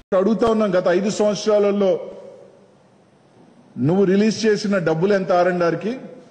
అడుగుతా ఉన్నాం గత ఐదు సంవత్సరాలలో నువ్వు రిలీజ్ చేసిన డబ్బులు ఎంత ఆర్ఎండ్ఆర్కి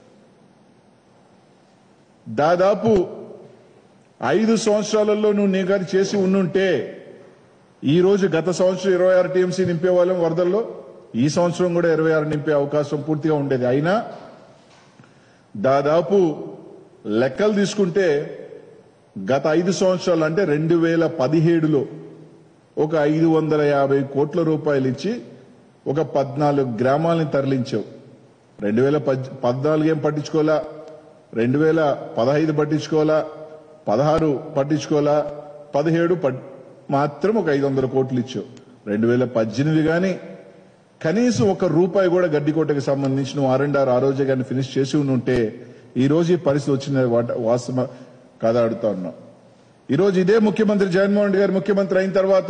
దాదాపు ఐదు సంవత్సరాలలో నువ్వు నీ గారు చేసి ఉండుంటే ఈ రోజు గత సంవత్సరం ఇరవై ఆరు టీఎంసీ నింపేవాళ్ళం వరదల్లో ఈ సంవత్సరం కూడా ఇరవై ఆరు నింపే అవకాశం పూర్తిగా ఉండేది అయినా దాదాపు లెక్కలు తీసుకుంటే గత ఐదు సంవత్సరాలు అంటే రెండు వేల పదిహేడులో ఒక ఐదు వందల యాభై కోట్ల రూపాయలు ఇచ్చి ఒక పద్నాలుగు గ్రామాలని తరలించావు రెండు వేల పద్ పద్నాలుగు ఏం పట్టించుకోవాలా రెండు వేల పదహైదు పట్టించుకోవాలా పదహారు పట్టించుకోవాలా పదిహేడు పట్ మాత్రం ఒక ఐదు వందల కోట్లు ఇచ్చావు రెండు వేల పద్దెనిమిది కానీ కనీసం ఒక రూపాయి కూడా గడ్డికోటకి సంబంధించి నువ్వు ఆర్ అండ్ ఆర్ ఆ రోజే కానీ ఫినిష్ చేసి ఉంటే ఈ రోజు ఈ పరిస్థితి వచ్చిన వాట- వాస్తవ కాదా అడుగుతా ఉన్నాం ఈ రోజు ఇదే ముఖ్యమంత్రి జగన్మోహన్ రెడ్డి గారు ముఖ్యమంత్రి అయిన తర్వాత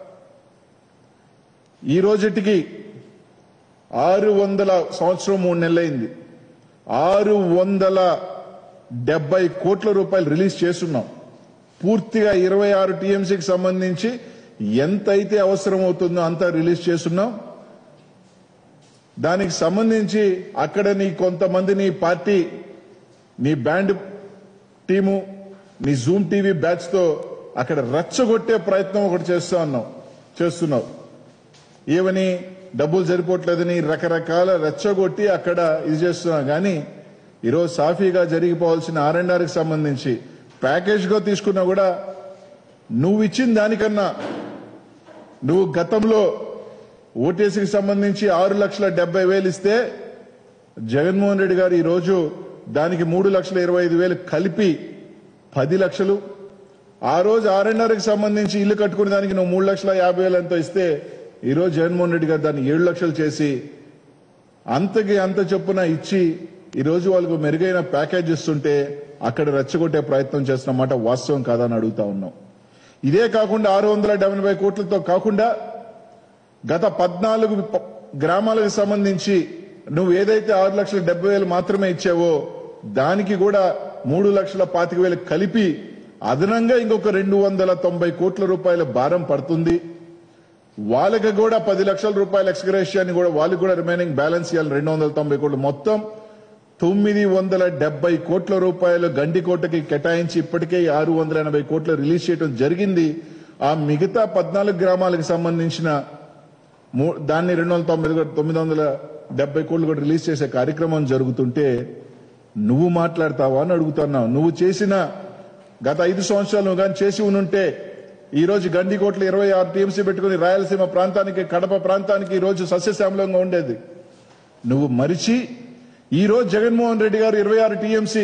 ఈ రోజుటికి ఆరు వందల సంవత్సరం మూడు నెలలైంది ఆరు వందల డెబ్బై కోట్ల రూపాయలు రిలీజ్ చేస్తున్నాం పూర్తిగా ఇరవై ఆరు టీఎంసీకి సంబంధించి ఎంతైతే అవసరం అవుతుందో అంత రిలీజ్ చేస్తున్నాం దానికి సంబంధించి అక్కడ నీ కొంతమంది నీ పార్టీ నీ బ్యాండ్ టీము నీ జూమ్ టీవీ బ్యాచ్ తో అక్కడ రెచ్చగొట్టే ప్రయత్నం ఒకటి చేస్తా ఉన్నావు చేస్తున్నావు ఏమని డబ్బులు సరిపోవట్లేదని రకరకాల రెచ్చగొట్టి అక్కడ ఇది చేస్తున్నావు కానీ ఈరోజు సాఫీగా జరిగిపోవాల్సిన ఆర్ అండ్ ఆర్కి సంబంధించి ప్యాకేజ్గా తీసుకున్నా కూడా నువ్వు ఇచ్చిన దానికన్నా నువ్వు గతంలో ఓటీసీకి సంబంధించి ఆరు లక్షల డెబ్బై వేలు ఇస్తే జగన్మోహన్ రెడ్డి గారు ఈరోజు దానికి మూడు లక్షల ఇరవై ఐదు వేలు కలిపి పది లక్షలు ఆ రోజు ఆర్ఎన్ఆర్కి సంబంధించి ఇల్లు కట్టుకునే దానికి నువ్వు మూడు లక్షల యాభై వేలు ఎంతో ఇస్తే ఈరోజు జగన్మోహన్ రెడ్డి గారు దాన్ని ఏడు లక్షలు చేసి అంతకి అంత చొప్పున ఇచ్చి ఈరోజు వాళ్ళకు మెరుగైన ప్యాకేజ్ ఇస్తుంటే అక్కడ రెచ్చగొట్టే ప్రయత్నం చేస్తున్నమాట వాస్తవం కాదని అడుగుతా ఉన్నాం ఇదే కాకుండా ఆరు వందల డెబ్బై కోట్లతో కాకుండా గత పద్నాలుగు ప- గ్రామాలకు సంబంధించి నువ్వు ఏదైతే ఆరు లక్షల డెబ్బై వేలు మాత్రమే ఇచ్చావో దానికి కూడా మూడు లక్షల పాతిక వేలు కలిపి అదనంగా ఇంకొక రెండు వందల తొంభై కోట్ల రూపాయల భారం పడుతుంది వాళ్ళకి కూడా పది లక్షల రూపాయల ఎక్స్గ్రేషియాన్ని కూడా వాళ్ళకి కూడా రిమైనింగ్ బ్యాలెన్స్ ఇవ్వాలి రెండు వందల తొంభై కోట్లు మొత్తం తొమ్మిది వందల డెబ్బై కోట్ల రూపాయలు గండికోటకి కేటాయించి ఇప్పటికే ఆరు వందల ఎనభై కోట్లు రిలీజ్ చేయడం జరిగింది ఆ మిగతా పద్నాలుగు గ్రామాలకు సంబంధించిన మూ- దాన్ని రెండు వందల తొమ్మిది తొమ్మిది వందల డెబ్బై కోట్లు కూడా రిలీజ్ చేసే కార్యక్రమం జరుగుతుంటే నువ్వు మాట్లాడతావా అని అడుగుతున్నావు నువ్వు చేసిన గత ఐదు సంవత్సరాలు నువ్వు కానీ చేసి ఉనుంటే ఈ రోజు గండికోట్లు ఇరవై ఆరు టీఎంసీ పెట్టుకుని రాయలసీమ ప్రాంతానికి కడప ప్రాంతానికి ఈ రోజు సస్యశ్యామలంగా ఉండేది నువ్వు మరిచి ఈ రోజు జగన్మోహన్ రెడ్డి గారు ఇరవై ఆరు టీఎంసీ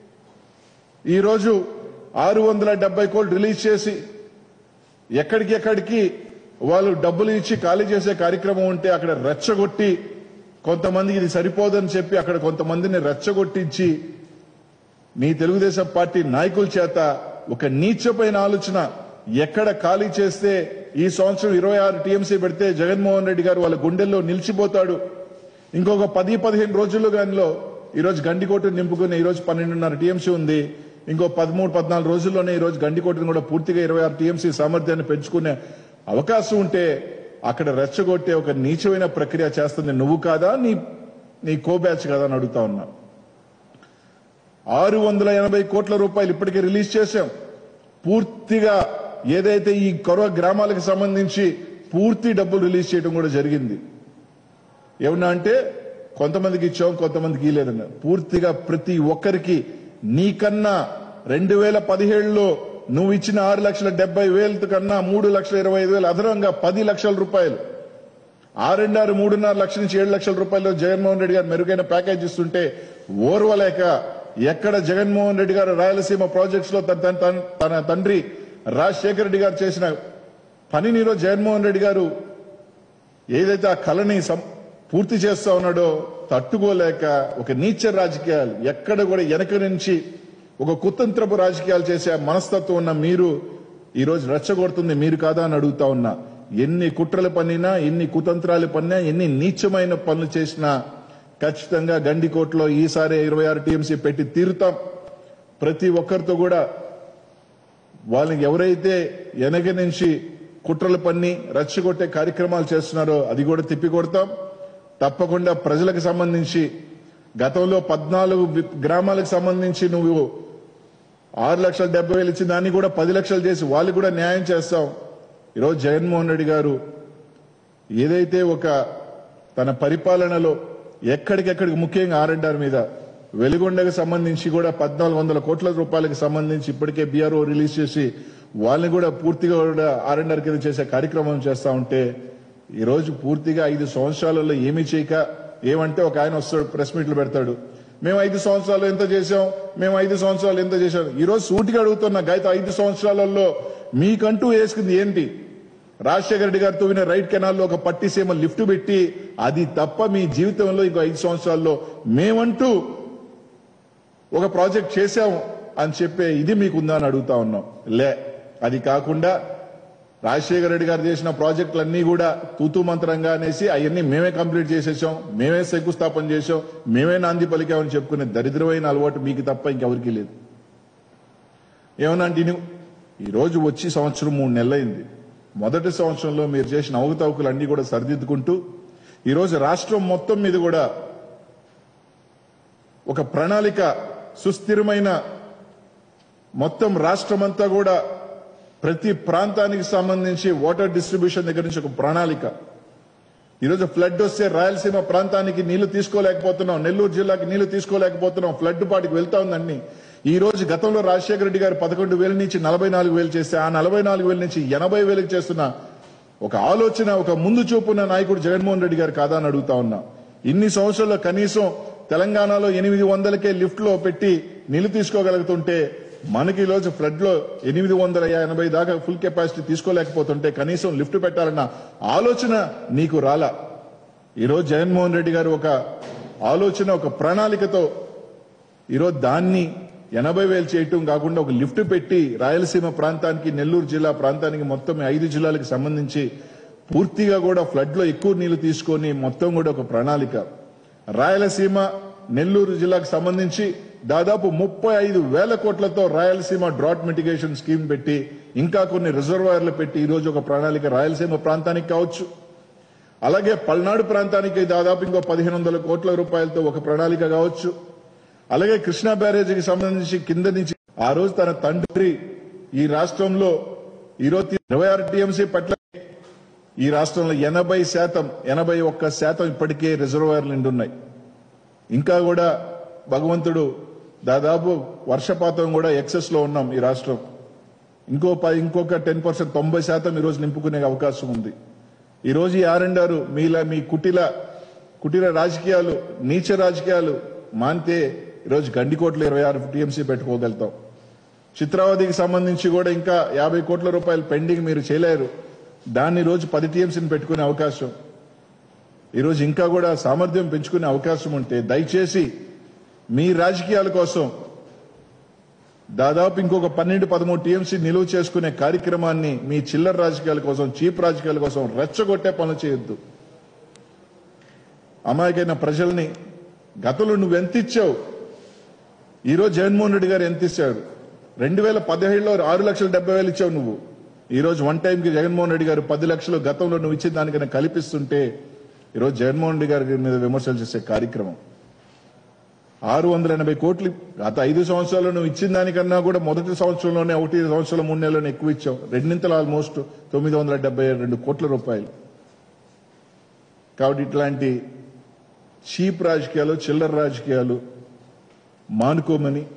ఈ రోజు ఆరు వందల డెబ్బై కోట్లు రిలీజ్ చేసి ఎక్కడికి ఎక్కడికి వాళ్ళు డబ్బులు ఇచ్చి ఖాళీ చేసే కార్యక్రమం ఉంటే అక్కడ రెచ్చగొట్టి కొంతమందికి ఇది సరిపోదని చెప్పి అక్కడ కొంతమందిని రెచ్చగొట్టించి మీ తెలుగుదేశం పార్టీ నాయకుల చేత ఒక నీచమైన ఆలోచన ఎక్కడ ఖాళీ చేస్తే ఈ సంవత్సరం ఇరవై ఆరు టీఎంసీ పెడితే జగన్మోహన్ రెడ్డి గారు వాళ్ళ గుండెల్లో నిలిచిపోతాడు ఇంకొక పది పదిహేను రోజుల్లో గానిలో ఈ రోజు గండికోట నింపుకుని ఈ రోజు పన్నెండున్నర టీఎంసీ ఉంది ఇంకో పదమూడు పద్నాలుగు రోజుల్లోనే ఈ రోజు గండికోటను కూడా పూర్తిగా ఇరవై ఆరు టీఎంసీ సామర్థ్యాన్ని పెంచుకునే అవకాశం ఉంటే అక్కడ రెచ్చగొట్టే ఒక నీచమైన ప్రక్రియ చేస్తుంది నువ్వు కాదా నీ నీ కో బ్యాచ్ కాదా అని అడుగుతా ఉన్నా ఆరు వందల ఎనభై కోట్ల రూపాయలు ఇప్పటికే రిలీజ్ చేశాం పూర్తిగా ఏదైతే ఈ కొరవ గ్రామాలకు సంబంధించి పూర్తి డబ్బులు రిలీజ్ చేయడం కూడా జరిగింది ఏమన్నా అంటే కొంతమందికి ఇచ్చాం కొంతమందికి ఇవ్వలేదన్న పూర్తిగా ప్రతి ఒక్కరికి నీకన్నా రెండు వేల పదిహేడులో నువ్వు ఇచ్చిన ఆరు లక్షల డెబ్బై వేల కన్నా మూడు లక్షల ఇరవై ఐదు వేలు అదనంగా పది లక్షల రూపాయలు ఆరున్నర మూడున్నర లక్షల నుంచి ఏడు లక్షల రూపాయలు జగన్మోహన్ రెడ్డి గారు మెరుగైన ప్యాకేజ్ ఇస్తుంటే ఓర్వలేక ఎక్కడ జగన్మోహన్ రెడ్డి గారు రాయలసీమ ప్రాజెక్ట్స్ లో తన తన- తన- తన తండ్రి రాజశేఖర రెడ్డి గారు చేసిన పనిని ఈరోజు జగన్మోహన్ రెడ్డి గారు ఏదైతే ఆ కళని సం- పూర్తి చేస్తా ఉన్నాడో తట్టుకోలేక ఒక నీచ రాజకీయాలు ఎక్కడ కూడా వెనక నుంచి ఒక కుతంత్రపు రాజకీయాలు చేసే మనస్తత్వం ఉన్న మీరు ఈ రోజు రెచ్చగొడుతుంది మీరు కాదా అని అడుగుతా ఉన్నా ఎన్ని కుట్రలు పన్నినా ఎన్ని కుతంత్రాలు పన్నినా ఎన్ని నీచమైన పనులు చేసినా ఖచ్చితంగా గండికోటలో ఈసారి ఇరవై ఆరు టీఎంసీ పెట్టి తీరుతాం ప్రతి ఒక్కరితో కూడా వాళ్ళని ఎవరైతే వెనక నుంచి కుట్రలు పన్ని రచ్చగొట్టే కార్యక్రమాలు చేస్తున్నారో అది కూడా తిప్పి కొడతాం తప్పకుండా ప్రజలకు సంబంధించి గతంలో పద్నాలుగు వి- గ్రామాలకు సంబంధించి నువ్వు ఆరు లక్షల డెబ్బై వేలు ఇచ్చి దాన్ని కూడా పది లక్షలు చేసి వాళ్ళు కూడా న్యాయం చేస్తాం ఈరోజు జగన్మోహన్ రెడ్డి గారు ఏదైతే ఒక తన పరిపాలనలో ఎక్కడికెక్కడికి ముఖ్యంగా ఆర్ఎండ్ఆర్ మీద వెలుగొండకు సంబంధించి కూడా పద్నాలుగు వందల కోట్ల రూపాయలకు సంబంధించి ఇప్పటికే బీఆర్ఓ రిలీజ్ చేసి వాళ్ళని కూడా పూర్తిగా కూడా ఆర్ఎండ్ఆర్ కింద చేసే కార్యక్రమం చేస్తా ఉంటే ఈ రోజు పూర్తిగా ఐదు సంవత్సరాలలో ఏమీ చేయక ఏమంటే ఒక ఆయన వస్తాడు ప్రెస్ మీట్లు పెడతాడు మేము ఐదు సంవత్సరాలు ఎంత చేశాం మేము ఐదు సంవత్సరాలు ఎంత చేశాం ఈ రోజు సూటిగా అడుగుతున్నా గత ఐదు సంవత్సరాలలో మీకంటూ వేసుకుంది ఏంటి రాజశేఖర రెడ్డి గారితో విన రైట్ కెనాల్లో ఒక పట్టిసీమ లిఫ్ట్ పెట్టి అది తప్ప మీ జీవితంలో ఇంకో ఐదు సంవత్సరాల్లో మేమంటూ ఒక ప్రాజెక్ట్ చేశాము అని చెప్పే ఇది మీకుందా అని అడుగుతా ఉన్నాం లే అది కాకుండా రాజశేఖర రెడ్డి గారు చేసిన ప్రాజెక్టులన్నీ కూడా తూతూ మంత్రంగా అనేసి అవన్నీ మేమే కంప్లీట్ చేసేసాం మేమే శంకుస్థాపన చేసాం మేమే నాంది పలికామని చెప్పుకునే దరిద్రమైన అలవాటు మీకు తప్ప ఇంకెవరికీ లేదు ఏమన్నా నువ్వు ఈ రోజు వచ్చి సంవత్సరం మూడు నెలలైంది మొదటి సంవత్సరంలో మీరు చేసిన అవకతవకలు అన్ని కూడా సరిదిద్దుకుంటూ ఈ రోజు రాష్ట్రం మొత్తం మీద కూడా ఒక ప్రణాళిక సుస్థిరమైన మొత్తం రాష్ట్రమంతా కూడా ప్రతి ప్రాంతానికి సంబంధించి వాటర్ డిస్ట్రిబ్యూషన్ దగ్గర నుంచి ఒక ప్రణాళిక ఈరోజు ఫ్లడ్ వస్తే రాయలసీమ ప్రాంతానికి నీళ్లు తీసుకోలేకపోతున్నాం నెల్లూరు జిల్లాకి నీళ్లు తీసుకోలేకపోతున్నాం ఫ్లడ్ పాటికి వెళ్తా ఉందండి ఈ రోజు గతంలో రాజశేఖర రెడ్డి గారు పదకొండు వేల నుంచి నలభై నాలుగు వేలు చేస్తే ఆ నలభై నాలుగు వేల నుంచి ఎనభై వేలకు చేస్తున్న ఒక ఆలోచన ఒక ముందు చూపున్న నాయకుడు జగన్మోహన్ రెడ్డి గారు కాదా అని అడుగుతా ఉన్నా ఇన్ని సంవత్సరాల్లో కనీసం తెలంగాణలో ఎనిమిది వందలకే లిఫ్ట్ లో పెట్టి నీళ్లు తీసుకోగలుగుతుంటే మనకి ఈ రోజు ఫ్లడ్ లో ఎనిమిది వందల ఎనభై దాకా ఫుల్ కెపాసిటీ తీసుకోలేకపోతుంటే కనీసం లిఫ్ట్ పెట్టాలన్న ఆలోచన నీకు రాలా ఈరోజు జగన్మోహన్ రెడ్డి గారు ఒక ఆలోచన ఒక ప్రణాళికతో ఈరోజు దాన్ని ఎనభై వేలు చేయటం కాకుండా ఒక లిఫ్ట్ పెట్టి రాయలసీమ ప్రాంతానికి నెల్లూరు జిల్లా ప్రాంతానికి మొత్తం ఈ ఐదు జిల్లాలకు సంబంధించి పూర్తిగా కూడా ఫ్లడ్ లో ఎక్కువ నీళ్లు తీసుకొని మొత్తం కూడా ఒక ప్రణాళిక రాయలసీమ నెల్లూరు జిల్లాకు సంబంధించి దాదాపు ముప్పై ఐదు వేల కోట్లతో రాయలసీమ డ్రాట్ మిటిగేషన్ స్కీమ్ పెట్టి ఇంకా కొన్ని రిజర్వాయర్లు పెట్టి ఈ రోజు ఒక ప్రణాళిక రాయలసీమ ప్రాంతానికి కావచ్చు అలాగే పల్నాడు ప్రాంతానికి దాదాపు ఇంకో పదిహేను వందల కోట్ల రూపాయలతో ఒక ప్రణాళిక కావచ్చు అలాగే కృష్ణా బ్యారేజీకి సంబంధించి కింద నుంచి ఆ రోజు తన తండ్రి ఈ రాష్ట్రంలో ఈ రోజు ఇరవై ఆరు టీఎంసీ పట్ల ఈ రాష్ట్రంలో ఎనభై శాతం ఎనభై ఒక్క శాతం ఇప్పటికే రిజర్వాయర్లు నిండున్నాయి ఇంకా కూడా భగవంతుడు దాదాపు వర్షపాతం కూడా ఎక్సెస్ లో ఉన్నాం ఈ రాష్ట్రం ఇంకో ప- ఇంకొక టెన్ పర్సెంట్ తొంభై శాతం ఈ రోజు నింపుకునే అవకాశం ఉంది ఈ రోజు ఈ ఆర్ఎండారు మీలా మీ కుటిల కుటిల రాజకీయాలు నీచ రాజకీయాలు మానితే ఈరోజు గండికోట్లు ఇరవై ఆరు టీఎంసీ పెట్టుకోగలుగుతాం చిత్రావధికి సంబంధించి కూడా ఇంకా యాభై కోట్ల రూపాయలు పెండింగ్ మీరు చేయలేరు దాన్ని ఈ రోజు పది టీఎంసీని పెట్టుకునే అవకాశం ఈరోజు ఇంకా కూడా సామర్థ్యం పెంచుకునే అవకాశం ఉంటే దయచేసి మీ రాజకీయాల కోసం దాదాపు ఇంకొక పన్నెండు పదమూడు టీఎంసీ నిలువ చేసుకునే కార్యక్రమాన్ని మీ చిల్లర రాజకీయాల కోసం చీప్ రాజకీయాల కోసం రెచ్చగొట్టే పనులు చేయొద్దు అమాయకైన ప్రజల్ని గతంలో నువ్వు ఎంత ఇచ్చావు ఈరోజు జగన్మోహన్ రెడ్డి గారు ఎంత ఇచ్చారు రెండు వేల పదిహేడులో ఆరు లక్షల డెబ్బై వేలు ఇచ్చావు నువ్వు ఈ రోజు వన్ టైంకి జగన్మోహన్ రెడ్డి గారు పది లక్షలు గతంలో నువ్వు ఇచ్చిన దానికన్నా కల్పిస్తుంటే ఈరోజు జగన్మోహన్ రెడ్డి గారి మీద విమర్శలు చేసే కార్యక్రమం ఆరు వందల ఎనభై కోట్లు గత ఐదు సంవత్సరాలు నువ్వు ఇచ్చిన దానికన్నా కూడా మొదటి సంవత్సరంలోనే ఒకటి సంవత్సరం మూడు నెలల్లోనే ఎక్కువ ఇచ్చావు రెండింతలు ఆల్మోస్ట్ తొమ్మిది వందల డెబ్బై రెండు కోట్ల రూపాయలు కాబట్టి ఇట్లాంటి చీప్ రాజకీయాలు చిల్లర రాజకీయాలు మానుకోమని